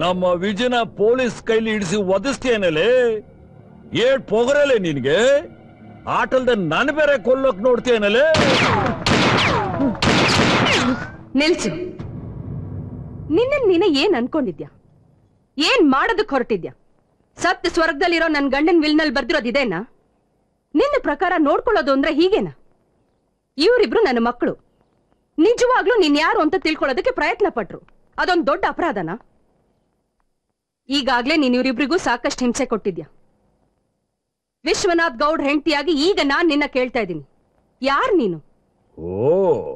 ನಮ್ಮ ವಿಜಯನ ಪೊಲೀಸ್ ಕೈಲಿ ಇಡಿಸಿ ಒದಿಸ್ತೇನಲೇ ಏಟ್ ಪೊಗರಲೆ ನಿನ್ಗೆ ಆಟಲ್ದ ನನ್ ಬೇರೆ ಕೊಲ್ಲೋಕ್ ನೋಡ್ತೇನಲೇ ನಿಲ್ಸು ನಿನ್ನ ನೀನ ಏನ್ ಅನ್ಕೊಂಡಿದ್ಯಾ ಏನ್ ಮಾಡೋದಕ್ ಹೊರಟಿದ್ಯಾ ಸತ್ಯ ಸ್ವರ್ಗದಲ್ಲಿರೋ ನನ್ ಗಂಡನ್ ವಿಲ್ನಲ್ಲಿ ಬರ್ದಿರೋದ್ ಇದೇನಾ ನಿನ್ನ ಪ್ರಕಾರ ನೋಡ್ಕೊಳ್ಳೋದು ಅಂದ್ರೆ ಹೀಗೇನಾ ಇವರಿಬ್ರು ನನ್ನ ಮಕ್ಕಳು ನಿಜವಾಗ್ಲೂ ನೀನ್ ಯಾರು ಅಂತ ತಿಳ್ಕೊಳ್ಳೋದಕ್ಕೆ ಪ್ರಯತ್ನ ಪಟ್ರು ಅದೊಂದ್ ದೊಡ್ಡ ಅಪರಾಧನಾ ಈಗಾಗ್ಲೇ ನೀನ್ ಇವರಿಬ್ರಿಗೂ ಸಾಕಷ್ಟು ಹಿಂಸೆ ಕೊಟ್ಟಿದ್ಯಾ ವಿಶ್ವನಾಥ್ ಗೌಡ್ ಹೆಂಡತಿಯಾಗಿ ಈಗ ನಾನ್ ನಿನ್ನ ಕೇಳ್ತಾ ಇದ್ದೀನಿ ಯಾರ್ ನೀನು ಓ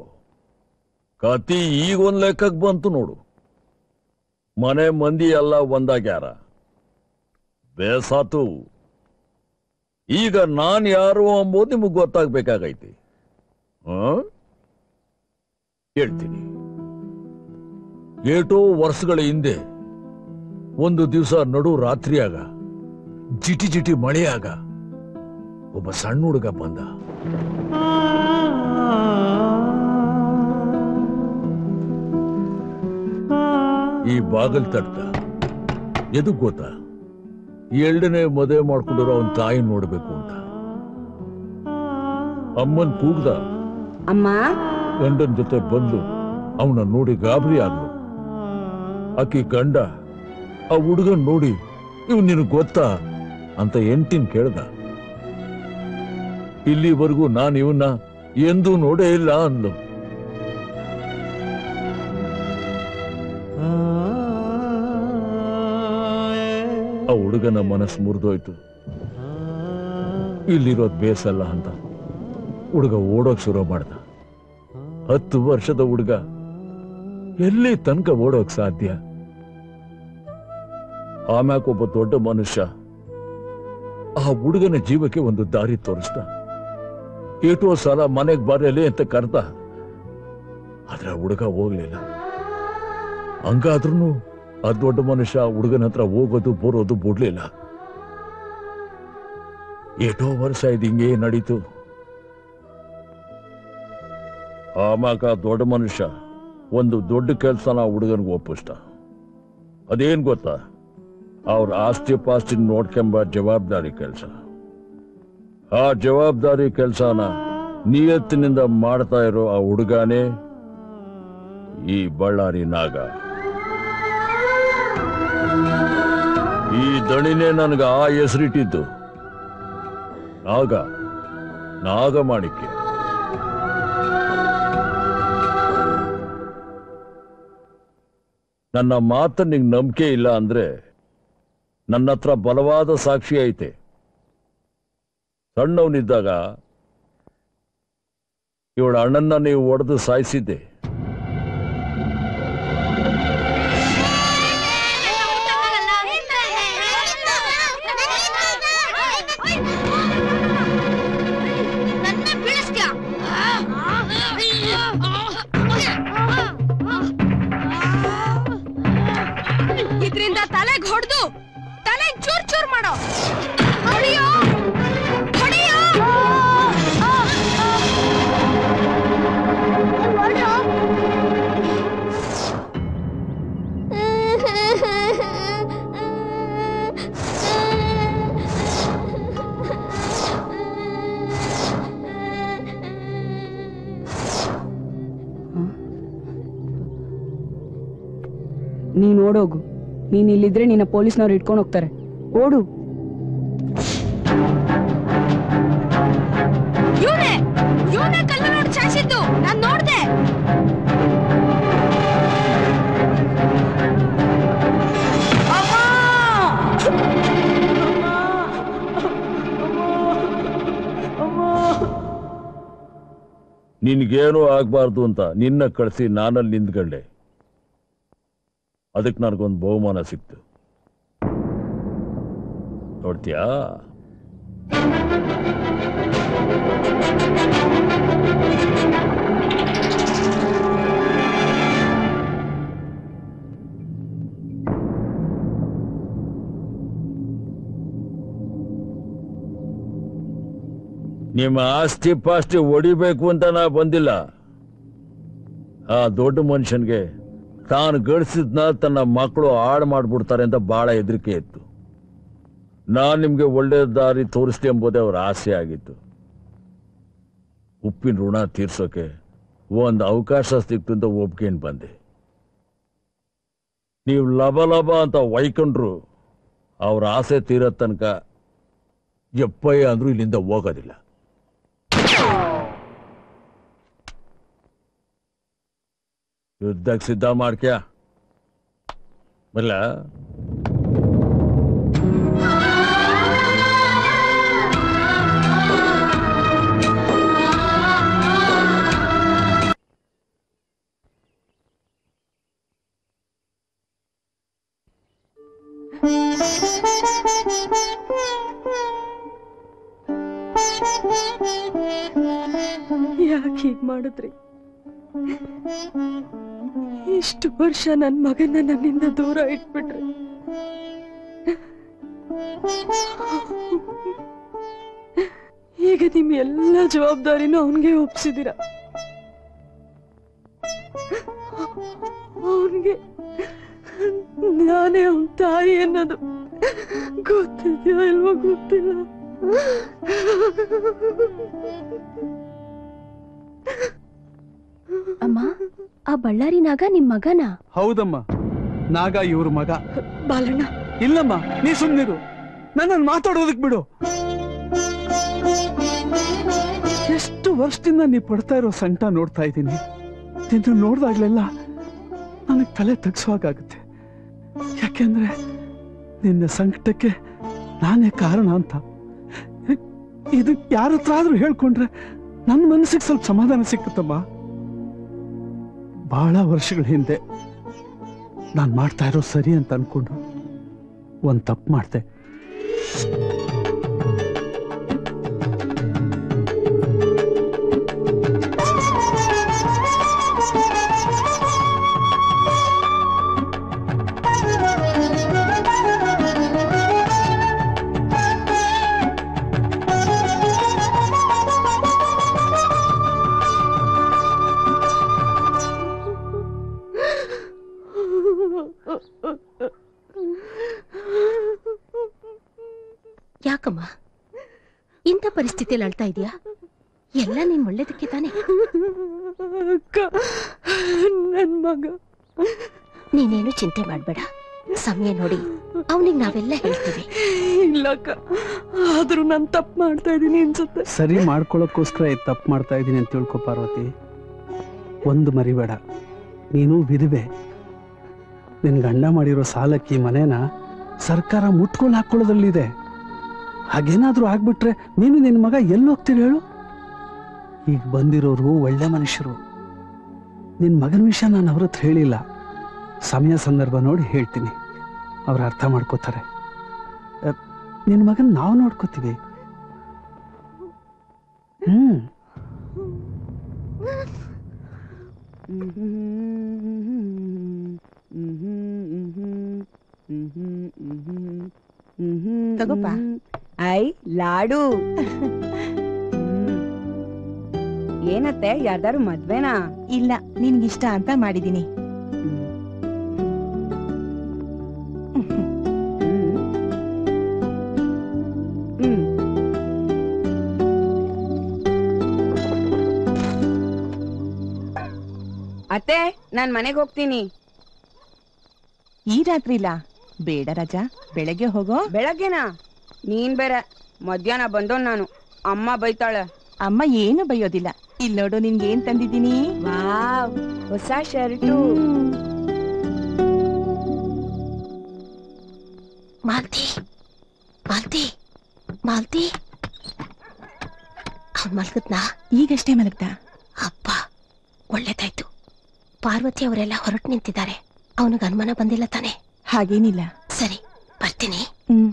ಕತಿ ಈಗ ಒಂದ್ ಲೆಕ್ಕಕ್ ಬಂತು ನೋಡು ಮನೆ ಮಂದಿ ಎಲ್ಲ ಒಂದಾಗ್ಯಾರ ಬೇಸಾತು ಈಗ ನಾನ್ ಯಾರು ಅಂಬೋದು ನಿಮಗ್ ಗೊತ್ತಾಗ್ಬೇಕಾಗೈತಿ ಆ? ಹೇಳ್ತೀನಿ ಏಟೋ ವರ್ಷಗಳ ಹಿಂದೆ ಒಂದು ದಿವಸ ನಡು ರಾತ್ರಿಯಾಗ ಜಿಟಿ ಜಿಟಿ ಮಳೆಯಾಗ ಒಬ್ಬ ಸಣ್ಣ ಹುಡುಗ ಬಂದ ಈ ಬಾಗಲ್ ತಟ್ಟ ಎದು ಗೊತ್ತಾ ಎರಡನೇ ಮದುವೆ ಮಾಡ್ಕೊಂಡಿರೋ ಅವನ್ ತಾಯಿ ನೋಡ್ಬೇಕು ಅಂತ ಅಮ್ಮನ್ ಕೂಗ್ದ ಅಮ್ಮ ಗಂಡನ್ ಜೊತೆ ಬಂದು ಅವನ ನೋಡಿ ಗಾಬರಿ ಆದ್ಲು ಆಕಿ ಗಂಡ ಆ ಹುಡುಗನ್ ನೋಡಿ ಇವ್ ನಿನಗ್ ಗೊತ್ತಾ ಅಂತ ಎಂಟಿನ್ ಕೇಳ್ದ ಇಲ್ಲಿವರೆಗೂ ನಾನು ಇವನ್ನ ಎಂದೂ ನೋಡೇ ಇಲ್ಲ ಅಂದ್ಲು ಆ ಹುಡುಗನ ಮನಸ್ಸು ಮುರಿದೋಯ್ತು ಇಲ್ಲಿರೋದ್ ಬೇಸಲ್ಲ ಅಂತ ಹುಡುಗ ಓಡೋಕ್ ಶುರು ಮಾಡ್ದ ಹತ್ತು ವರ್ಷದ ಹುಡುಗ ಎಲ್ಲಿ ತನಕ ಓಡೋಕ್ ಸಾಧ್ಯ ಆಮ್ಯಾಕ ಒಬ್ಬ ದೊಡ್ಡ ಮನುಷ್ಯ ಆ ಹುಡುಗನ ಜೀವಕ್ಕೆ ಒಂದು ದಾರಿ ತೋರಿಸ್ದ ಏಟೋ ಸಲ ಮನೆಗ್ ಬರಲಿ ಅಂತ ಕರ್ದ ಆದ್ರೆ ಆ ಹುಡುಗ ಹೋಗ್ಲಿಲ್ಲ ಹಂಗಾದ್ರೂ ಆ ದೊಡ್ಡ ಮನುಷ್ಯ ಆ ಹುಡುಗನ ಹತ್ರ ಹೋಗೋದು ಬರೋದು ಬಿಡ್ಲಿಲ್ಲ ಏಟೋ ವರ್ಷ ಇದು ಹಿಂಗೇ ನಡೀತು ಆಮ್ಯಾಕ ಆ ದೊಡ್ಡ ಮನುಷ್ಯ ಒಂದು ದೊಡ್ಡ ಕೆಲಸನ ಆ ಹುಡುಗನಿಗೆ ಒಪ್ಪಿಸ್ದ ಅದೇನ್ ಗೊತ್ತಾ ಅವ್ರ ಆಸ್ತಿ ಪಾಸ್ತಿ ನೋಡ್ಕೊಂಬ ಜವಾಬ್ದಾರಿ ಕೆಲಸ ಆ ಜವಾಬ್ದಾರಿ ಕೆಲಸನ ನಿಯತ್ತಿನಿಂದ ಮಾಡ್ತಾ ಇರೋ ಆ ಹುಡುಗನೇ ಈ ಬಳ್ಳಾರಿ ನಾಗ ಈ ದಣಿನೇ ನನಗೆ ಆ ಹೆಸರಿಟ್ಟಿದ್ದು ನಾಗ ನಾಗಮಾಣಿಕ್ಯ ನನ್ನ ಮಾತು ನಿಂಗೆ ನಂಬಿಕೆ ಇಲ್ಲ ಅಂದ್ರೆ ನನ್ನ ಹತ್ರ ಬಲವಾದ ಸಾಕ್ಷಿ ಐತೆ ಸಣ್ಣವನಿದ್ದಾಗ ಇವಳ ಅಣ್ಣನ್ನ ನೀವು ಒಡೆದು ಸಾಯಿಸಿದ್ದೆ ನನ್ನ ಬೀಳಿಸ್ತ್ಯಾ ಇದ್ರಿಂದ ತಲೆಗ್ ಹೊಡೆದು ತಲೆಗ್ ಚೂರ್ ಚೂರ್ ಮಾಡೋ ಹೊಡಿಯೋ ಹೊಡಿಯೋ ನೀನ್ ಓಡೋಗು ನೀನ್ ಇಲ್ಲಿದ್ರೆ ನಿನ್ನ ಪೊಲೀಸ್ನವ್ರು ಇಟ್ಕೊಂಡು ಹೋಗ್ತಾರೆ ಓಡು ಇವನೇ ಇವನೇ ಕಲ್ಲು ನೋಡಿ ಚಾಯಿಸಿದ್ದು ನಾನ್ ನೋಡ್ದೆ ನಿನ್ಗೇನೂ ಆಗ್ಬಾರ್ದು ಅಂತ ನಿನ್ನ ಕಳಿಸಿ ನಾನಲ್ಲಿ ನಿಂತ್ಕೊಂಡೆ ಅದಕ್ಕೆ ನನಗೊಂದು ಬಹುಮಾನ ಸಿಕ್ತು ನೋಡ್ತೀಯಾ ನಿಮ್ಮ ಆಸ್ತಿ ಪಾಸ್ತಿ ಹೊಡಿಬೇಕು ಅಂತ ನಾ ಬಂದಿಲ್ಲ ಆ ದೊಡ್ಡ ಮನುಷ್ಯನ್ಗೆ ತಾನು ಗಳಿಸಿದ್ನ ತನ್ನ ಮಕ್ಕಳು ಹಾಳು ಮಾಡ್ಬಿಡ್ತಾರೆ ಅಂತ ಬಹಳ ಹೆದರಿಕೆ ಇತ್ತು ನಾನ್ ನಿಮ್ಗೆ ಒಳ್ಳೆ ದಾರಿ ತೋರಿಸ್ತೆ ಎಂಬುದೇ ಅವ್ರ ಆಸೆ ಆಗಿತ್ತು ಉಪ್ಪಿನ ಋಣ ತೀರ್ಸೋಕೆ ಒಂದು ಅವಕಾಶ ಸಿಕ್ತು ಅಂತ ಒಪ್ಕೊಂಡು ಬಂದೆ ನೀವು ಲಬ ಲಬ ಅಂತ ವೈಕೊಂಡ್ರು ಅವ್ರ ಆಸೆ ತೀರೋ ತನಕ ಎಪ್ಪಯ್ಯ ಅಂದ್ರೂ ಇಲ್ಲಿಂದ ಹೋಗೋದಿಲ್ಲ ಯುದ್ಧಕ್ಕೆ ಸಿದ್ಧ ಮಾಡ್ಕ್ಯಾ ಬರಲ ಯಾಕೆ ಹೀಗ್ ಮಾಡಿದ್ರಿ ಇಷ್ಟು ವರ್ಷ ನನ್ ಮಗನ ನನ್ನಿಂದ ದೂರ ಇಟ್ಬಿಟ್ರೆ ಈಗ ನಿಮ್ ಎಲ್ಲ ಜವಾಬ್ದಾರಿನೂ ಅವನ್ಗೆ ಒಪ್ಸಿದೀರ ಅವನ್ಗೆ ನಾನೇ ಅವನ್ ತಾಯಿ ಅನ್ನೋದು ಗೊತ್ತಿದ್ಯೋ ಇಲ್ವೋ ಗೊತ್ತಿಲ್ಲ ಅಮ್ಮ ಆ ಬಳ್ಳಾರಿ ನಾಗ ನಿಮ್ ಮಗನ ಹೌದಮ್ಮ ನಾಗ ಇವ್ರ ಮಗ ಬಾಲಣ್ಣ ಇಲ್ಲಮ್ಮ ನೀ ಸುಮ್ನಿರು ನನ್ನನ್ನು ಮಾತಾಡೋದಕ್ ಬಿಡು ಎಷ್ಟು ವರ್ಷದಿಂದ ನೀ ಪಡ್ತಾ ಇರೋ ಸಂಕಟ ನೋಡ್ತಾ ಇದ್ದೀನಿ ನಿನ್ನ ನೋಡ್ದಾಗ್ಲೆಲ್ಲ ನನಗೆ ತಲೆ ತಗ್ಸುವಾಗುತ್ತೆ ಯಾಕೆಂದ್ರೆ ನಿನ್ನ ಸಂಕಟಕ್ಕೆ ನಾನೇ ಕಾರಣ ಅಂತ ಇದು ಯಾರ ಹತ್ರ ಆದ್ರೂ ಹೇಳ್ಕೊಂಡ್ರೆ ನನ್ನ ಮನಸ್ಸಿಗೆ ಸ್ವಲ್ಪ ಸಮಾಧಾನ ಸಿಕ್ಕುತ್ತಮ್ಮ ಬಹಳ ವರ್ಷಗಳ ಹಿಂದೆ ನಾನು ಮಾಡ್ತಾ ಇರೋ ಸರಿ ಅಂತ ಅನ್ಕೊಂಡು ಒಂದು ತಪ್ಪು ಮಾಡ್ದೆ ಯಾಕಮ್ಮ ಇಂಥ ಪರಿಸ್ಥಿತಿಯಲ್ಲಿ ಅಳ್ತಾ ಇದೀಯಾ ಎಲ್ಲ ನೀನ್ ಒಳ್ಳೇದಕ್ಕೆ ತಾನೆ ಅಕ್ಕ ನನ್ ಮಗ ನೀನೇನು ಚಿಂತೆ ಮಾಡ್ಬೇಡ ಸಮಯ ನೋಡಿ ಅವನಿಗೆ ನಾವೆಲ್ಲ ಹೇಳ್ತೀವಿ ಇಲ್ಲಕ್ಕ ಆದ್ರೂ ನಾನ್ ತಪ್ಪು ಮಾಡ್ತಾ ಇದೀನಿ ಅನ್ಸುತ್ತೆ ಸರಿ ಮಾಡ್ಕೊಳ್ಳೋಕ್ಕೋಸ್ಕರ ಈ ತಪ್ಪು ಮಾಡ್ತಾ ಇದ್ದೀನಿ ಅಂತ ತಿಳ್ಕೊ ಪಾರ್ವತಿ ಒಂದು ಮರಿಬೇಡ ನೀನು ವಿಧವೆ ನಿನ್ ಗಂಡ ಮಾಡಿರೋ ಸಾಲಕ್ಕೆ ಈ ಮನೇನ ಸರ್ಕಾರ ಮುಟ್ಕೊಂಡು ಹಾಕೊಳ್ಳೋದ್ರಲ್ಲಿದೆ ಹಾಗೇನಾದ್ರೂ ಆಗ್ಬಿಟ್ರೆ ನೀನು ನಿನ್ನ ಮಗ ಎಲ್ಲಿ ಹೋಗ್ತೀರಿ ಹೇಳು ಈಗ ಬಂದಿರೋರು ಒಳ್ಳೆ ಮನುಷ್ಯರು ನಿನ್ನ ಮಗನ ವಿಷಯ ನಾನು ಅವ್ರ ಹತ್ರ ಹೇಳಿಲ್ಲ ಸಮಯ ಸಂದರ್ಭ ನೋಡಿ ಹೇಳ್ತೀನಿ ಅವ್ರು ಅರ್ಥ ಮಾಡ್ಕೋತಾರೆ ನಿನ್ನ ಮಗನ್ ನಾವು ನೋಡ್ಕೋತೀವಿ ಹ್ಮ್ ತಗೋಪ್ಪ. ಐ ಲಾಡು ಏನತ್ತೆ ಯಾರ್ದಾರು ಮದ್ವೆನಾ ಇಲ್ಲ ನಿನ್ಗಿಷ್ಟ ಅಂತ ಮಾಡಿದೀನಿ ಹ್ಮ್ ಅತ್ತೆ ನಾನ್ ಮನೆಗೆ ಹೋಗ್ತೀನಿ ಈ ರಾತ್ರಿಲ ಬೇಡ ರಾಜಾ ಬೆಳಗ್ಗೆ ಹೋಗೋ ಬೆಳಗ್ಗೆನಾ ನೀನ್ ಬೇರೆ ಮಧ್ಯಾಹ್ನ ಬಂದೋನ್ ನಾನು ಅಮ್ಮ ಬೈತಾಳೆ ಅಮ್ಮ ಏನು ಬೈಯೋದಿಲ್ಲ ಇಲ್ ನೋಡು ನಿನ್ಗೆ ಏನ್ ತಂದಿದ್ದೀನಿ ವಾವ್ ಹೊಸ ಶರ್ಟು ಮಾಲ್ತಿ ಮಾಲ್ತಿ ಮಾಲ್ತಿ ಅವ್ನ್ ಮಲ್ಗದ್ನಾ ಈಗಷ್ಟೇ ಮಲಗ್ದ ಅಪ್ಪ ಒಳ್ಳೇದಾಯ್ತು ಪಾರ್ವತಿ ಅವರೆಲ್ಲ ಹೊರಟು ನಿಂತಿದ್ದಾರೆ ಅವನಿಗೆ ಅನುಮಾನ ಬಂದಿಲ್ಲ ತಾನೆ ಹಾಗೇನಿಲ್ಲ ಸರಿ ಬರ್ತೀನಿ ಹ್ಮ್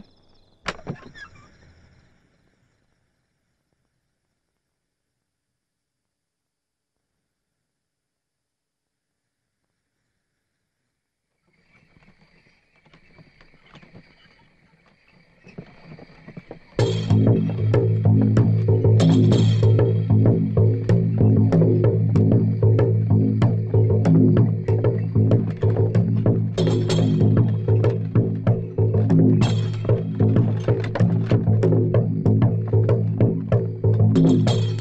ಆ